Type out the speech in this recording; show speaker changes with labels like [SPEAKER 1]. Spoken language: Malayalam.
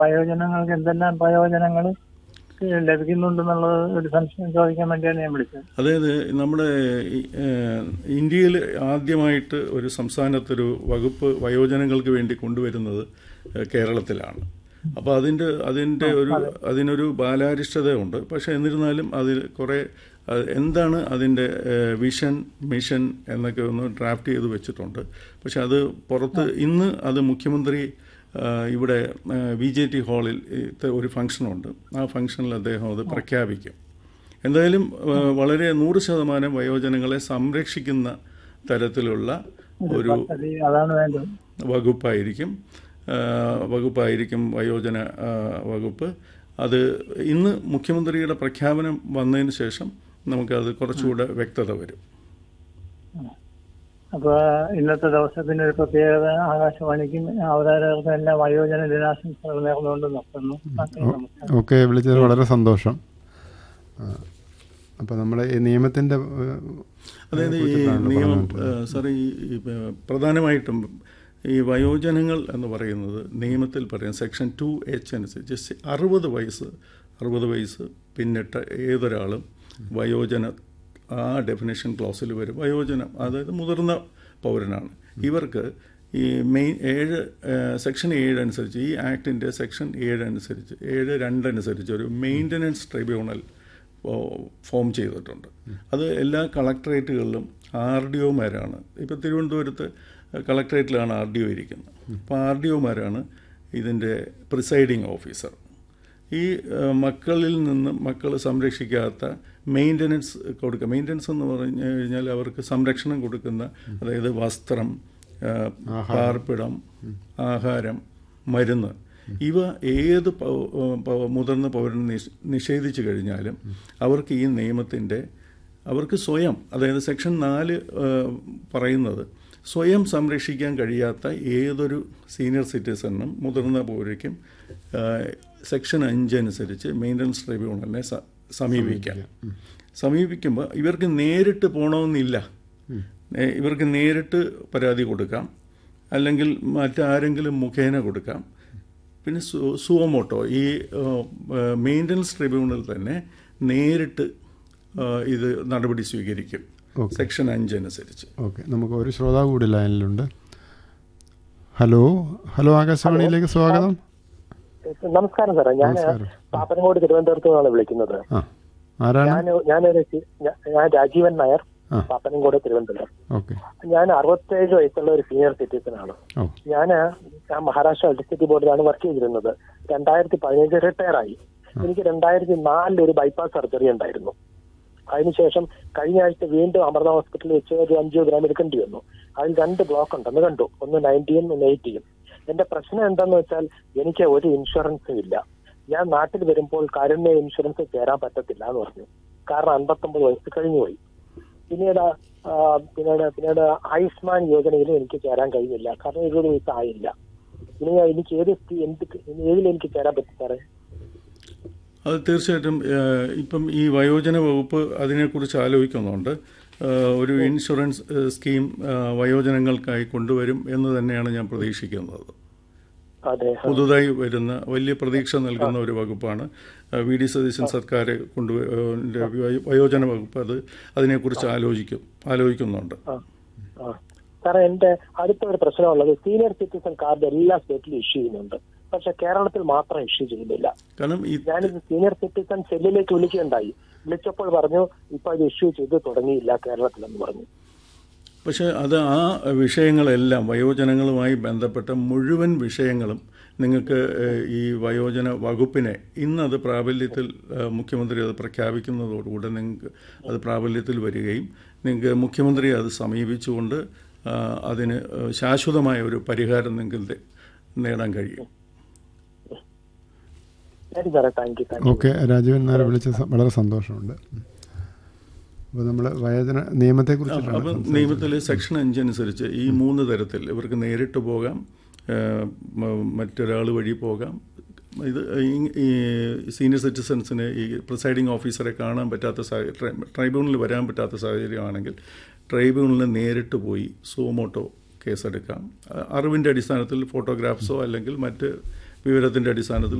[SPEAKER 1] വയോജനങ്ങൾക്ക് എന്തെല്ലാം പ്രയോജനങ്ങൾ ലഭിക്കുന്നുണ്ടെന്നുള്ളത് ഒരു സംശയം ചോദിക്കാൻ വേണ്ടിയാണ് ഞാൻ വിളിച്ചത്
[SPEAKER 2] അതായത് നമ്മുടെ ഈ, ഏഹ്, ഇന്ത്യയിൽ ആദ്യമായിട്ട് ഒരു സംസ്ഥാനത്തൊരു വകുപ്പ് വയോജനങ്ങൾക്ക് വേണ്ടി കൊണ്ടുവരുന്നത് ഏഹ്, കേരളത്തിലാണ് അപ്പോൾ അതിൻ്റെ അതിൻ്റെ ഒരു അതിനൊരു ബാലാരിഷ്ടതയുണ്ട് പക്ഷേ എന്നിരുന്നാലും അതിൽ കുറേ അത് എന്താണ് അതിൻ്റെ ഏഹ്, വിഷൻ മിഷൻ എന്നൊക്കെ ഒന്ന് ഡ്രാഫ്റ്റ് ചെയ്ത് വെച്ചിട്ടുണ്ട് പക്ഷെ അത് പുറത്ത് ഇന്ന് അത് മുഖ്യമന്ത്രി ആ, ഇവിടെ വി ജെ ടി ഹാളിൽ ഇത്തെ ഒരു ഫംഗ്ഷനുണ്ട് ആ ഫംഗ്ഷനിൽ അദ്ദേഹം അത് പ്രഖ്യാപിക്കും എന്തായാലും ആ, വളരെ നൂറ് ശതമാനം വയോജനങ്ങളെ സംരക്ഷിക്കുന്ന തരത്തിലുള്ള ഒരു
[SPEAKER 1] അത് അതാണ് വേണ്ടത്
[SPEAKER 2] വകുപ്പായിരിക്കും ആ, വകുപ്പായിരിക്കും വയോജന ആ, വകുപ്പ് അത് ഇന്ന് മുഖ്യമന്ത്രിയുടെ പ്രഖ്യാപനം വന്നതിന് ശേഷം നമുക്കത് കുറച്ചുകൂടെ വ്യക്തത വരും
[SPEAKER 1] അപ്പൊ ഇന്നത്തെ ദിവസത്തിന്റെ ഒരു പ്രത്യേകത ആകാശവാണിക്കും അവതാരകർക്കും എല്ലാം വയോജന ദിനാശംസകൾ നേർന്നുകൊണ്ട് നിർത്തുന്നു നമസ്കാരം
[SPEAKER 3] ഓക്കെ വിളിച്ചത് വളരെ സന്തോഷം അപ്പോൾ നമ്മുടെ ഈ നിയമത്തിൻ്റെ
[SPEAKER 2] അതായത് ഈ നിയമം ഏഹ്, സാറേ ഈ ഈ, ഏഹ്, പ്രധാനമായിട്ടും ഈ വയോജനങ്ങൾ എന്ന് പറയുന്നത് നിയമത്തിൽ പറയുന്ന സെക്ഷൻ ടു എച്ച് അനുസരിച്ച് സി- അറുപത് വയസ്സ് അറുപത് വയസ്സ് പിന്നിട്ട ഏതൊരാളും വയോജന ആ ഡെഫിനേഷൻ ക്ലോസിൽ വരും വയോജനം അതായത് മുതിർന്ന പൗരനാണ് ഇവർക്ക് ഈ മെയിൻ ഏഴ് ഏഹ്, സെക്ഷൻ ഏഴ് അനുസരിച്ച് ഈ ആക്ടിൻ്റെ സെക്ഷൻ ഏഴ് അനുസരിച്ച് ഏഴ് രണ്ട് അനുസരിച്ച് ഒരു മെയിൻ്റനൻസ് ട്രിബ്യൂണൽ ഫോ- ഫോം ചെയ്തിട്ടുണ്ട് അത് എല്ലാ കളക്ടറേറ്റുകളിലും ആർ ഡി ഒമാരാണ് ഇപ്പോൾ തിരുവനന്തപുരത്ത് കളക്ടറേറ്റിലാണ് ആർ ഡി ഒ ഇരിക്കുന്നത് അപ്പോൾ ആർ ഡി ഒമാരാണ് ഇതിൻ്റെ പ്രിസൈഡിങ് ഓഫീസർ ഈ ഏഹ്, മക്കളിൽ നിന്ന് മക്കൾ സംരക്ഷിക്കാത്ത മെയിൻ്റനൻസ് കൊടുക്കുക മെയിൻ്റനൻസ് എന്ന് പറഞ്ഞു കഴിഞ്ഞാൽ അവർക്ക് സംരക്ഷണം കൊടുക്കുന്ന അതായത് വസ്ത്രം ഏഹ്, പാർപ്പിടം ആഹാരം മരുന്ന് ഇവ ഏത് പൗ- പൗ- മുതിർന്ന പൗരന് നിഷ്- നിഷേധിച്ചു കഴിഞ്ഞാലും അവർക്ക് ഈ നിയമത്തിൻ്റെ അവർക്ക് സ്വയം അതായത് സെക്ഷൻ നാല് ഏഹ്, പറയുന്നത് സ്വയം സംരക്ഷിക്കാൻ കഴിയാത്ത ഏതൊരു സീനിയർ സിറ്റിസണും മുതിർന്ന പൗരയ്ക്കും ഏഹ്, സെക്ഷൻ അഞ്ച് അനുസരിച്ച് മെയിൻ്റനൻസ് ട്രിബ്യൂണലിനെ സ- സമീപിക്കാം സമീപിക്കുമ്പോൾ ഇവർക്ക് നേരിട്ട് പോകണമെന്നില്ല ഏഹ്, ഇവർക്ക് നേരിട്ട് പരാതി കൊടുക്കാം അല്ലെങ്കിൽ മറ്റാരെങ്കിലും മുഖേന കൊടുക്കാം പിന്നെ സു- സുവമോട്ടോ ഈ മെയിൻ്റനൻസ് ട്രിബ്യൂണൽ തന്നെ നേരിട്ട് ആ, ഇത് നടപടി സ്വീകരിക്കും
[SPEAKER 3] ഓക്കെ.
[SPEAKER 2] സെക്ഷൻ അഞ്ച് അനുസരിച്ച്
[SPEAKER 3] ഓക്കെ നമുക്ക് ഒരു ശ്രോതാവ് കൂടി ലൈനിലുണ്ട് ഹലോ ഹലോ ആകാശവാണിയിലേക്ക് സ്വാഗതം
[SPEAKER 4] നമസ്കാരം സാറേ ഞാൻ
[SPEAKER 3] നമസ്കാരം.
[SPEAKER 4] പാപ്പനങ്ങോട് തിരുവനന്തപുരത്ത് നിന്നാണ് വിളിക്കുന്നത്
[SPEAKER 3] ആ ആരാണ്
[SPEAKER 4] ഞാൻ ഞാനൊരു സി- ഞാ- ഞാൻ രാജീവൻ നായർ
[SPEAKER 3] ആ.
[SPEAKER 4] പാപ്പനങ്ങോട് തിരുവനന്തപുരം
[SPEAKER 3] ഓക്കെ
[SPEAKER 4] ഞാൻ അറുപത്തേഴ് വയസ്സുള്ള ഒരു സീനിയർ സിറ്റിസൺ ആണ്
[SPEAKER 3] ഓ
[SPEAKER 4] ഞാൻ മഹാരാഷ്ട്ര ഇലക്ട്രിസിറ്റി ബോർഡിലാണ് വർക്ക് ചെയ്തിരുന്നത് രണ്ടായിരത്തി പതിനഞ്ച് റിട്ടയർ ആയി എനിക്ക് രണ്ടായിരത്തി നാലിൽ ഒരു ബൈപ്പാസ് സർജറി ഉണ്ടായിരുന്നു അതിനുശേഷം കഴിഞ്ഞ ആഴ്ച വീണ്ടും അമൃത ഹോസ്പിറ്റലിൽ വെച്ച് ഒരു അഞ്ചിയോഗ്രാം എടുക്കേണ്ടി വന്നു അതിൽ രണ്ട് ബ്ലോക്ക് ഉണ്ടെന്ന് കണ്ടു ഒന്ന് നയൻറ്റിയും ഒന്ന് എയ്റ്റിയും എന്റെ പ്രശ്നം എന്താന്ന് വെച്ചാൽ എനിക്ക് ഒരു ഇൻഷുറൻസും ഇല്ല ഞാൻ നാട്ടിൽ വരുമ്പോൾ കാരുണ്യ ഇൻഷുറൻസ് ചേരാൻ പറ്റത്തില്ല എന്ന് പറഞ്ഞു കാരണം അൻപത്തൊമ്പത് വയസ്സ് കഴിഞ്ഞുപോയി പിന്നീട് ആ, പിന്നീട് പിന്നീട് ആയുഷ്മാൻ യോജനയിലും എനിക്ക് ചേരാൻ കഴിഞ്ഞില്ല കാരണം ഇരുപത് വയസ്സ് ആയില്ല ഇനി എനിക്ക് ഏത് സ്ഥി- എന്ത് ഏതിൽ എനിക്ക് ചേരാൻ പറ്റും സാറേ
[SPEAKER 2] അത് തീർച്ചയായിട്ടും ഏഹ്, ഇപ്പം ഈ വയോജന വകുപ്പ് അതിനെക്കുറിച്ച് ആലോചിക്കുന്നുണ്ട് ഏഹ്, ഒരു ഇൻഷുറൻസ് ഏഹ്, സ്കീം ഏഹ്, വയോജനങ്ങൾക്കായി കൊണ്ടുവരും എന്ന് തന്നെയാണ് ഞാൻ പ്രതീക്ഷിക്കുന്നത്
[SPEAKER 4] അതെ
[SPEAKER 2] പുതുതായി വരുന്ന വലിയ പ്രതീക്ഷ നൽകുന്ന ഒരു വകുപ്പാണ് ഏഹ്, വി ഡി സതീശൻ സർക്കാർ കൊണ്ടു വയോജന വകുപ്പ് അത് അതിനെക്കുറിച്ച് ആലോചിക്കും ആലോചിക്കുന്നുണ്ട്
[SPEAKER 4] ആ ആ സാറേ എന്റെ അടുത്ത ഒരു പ്രശ്നമുള്ളത് സീനിയർ സിറ്റിസൺ കാർഡ് എല്ലാ സ്റ്റേറ്റിലും ഇഷ്യൂ ചെയ്യുന്നുണ്ട് പക്ഷെ കേരളത്തിൽ മാത്രം ഇഷ്യൂ ചെയ്യുന്നില്ല
[SPEAKER 2] കാരണം ഈ
[SPEAKER 4] ഞാനിത് സീനിയർ സിറ്റിസൺ സെല്ലിലേക്ക് വിളിക്കുകയുണ്ടായി വിളിച്ചപ്പോൾ പറഞ്ഞു ഇപ്പൊ അത് ഇഷ്യൂ ചെയ്ത് തുടങ്ങിയില്ല കേരളത്തിലെന്ന് പറഞ്ഞു
[SPEAKER 2] പക്ഷേ അത് ആ വിഷയങ്ങളെല്ലാം വയോജനങ്ങളുമായി ബന്ധപ്പെട്ട മുഴുവൻ വിഷയങ്ങളും നിങ്ങൾക്ക് ഏഹ്, ഈ വയോജന വകുപ്പിനെ ഇന്നത് പ്രാബല്യത്തിൽ ഏഹ്, മുഖ്യമന്ത്രി അത് പ്രഖ്യാപിക്കുന്നതോടുകൂടെ നിങ്ങൾക്ക് അത് പ്രാബല്യത്തിൽ വരികയും നിങ്ങൾക്ക് മുഖ്യമന്ത്രി അത് സമീപിച്ചുകൊണ്ട് ആ, അതിന് ഏഹ്, ശാശ്വതമായ ഒരു പരിഹാരം നിങ്ങൾക്ക് നേടാൻ കഴിയും
[SPEAKER 4] ശരി സാറേ thank you thank you
[SPEAKER 3] okay Rajeevan Nair വിളിച്ച സ- വളരെ സന്തോഷമുണ്ട് അപ്പോൾ നമ്മൾ വയോജന നിയമത്തെക്കുറിച്ചിട്ടാണ്
[SPEAKER 2] അപ്പം നിയമത്തിലെ സെക്ഷൻ അഞ്ച് അനുസരിച്ച് ഈ മൂന്ന് തരത്തിൽ ഇവർക്ക് നേരിട്ട് പോകാം ഏഹ്, മ- മറ്റൊരാൾ വഴി പോകാം ഇത് ഈ- ഈ സീനിയർ സിറ്റിസൺസിന് ഈ പ്രിസൈഡിംഗ് ഓഫീസറെ കാണാൻ പറ്റാത്ത സാഹചര്യം ട്രൈ- ട്രൈബ്യൂണലിൽ വരാൻ പറ്റാത്ത സാഹചര്യമാണെങ്കിൽ ട്രൈബ്യൂണലിൽ നേരിട്ട് പോയി സൂമോട്ടോ കേസെടുക്കാം അ- അറിവിൻ്റെ അടിസ്ഥാനത്തിൽ ഫോട്ടോഗ്രാഫ്സോ അല്ലെങ്കിൽ മറ്റ് വിവരത്തിൻ്റെ അടിസ്ഥാനത്തിൽ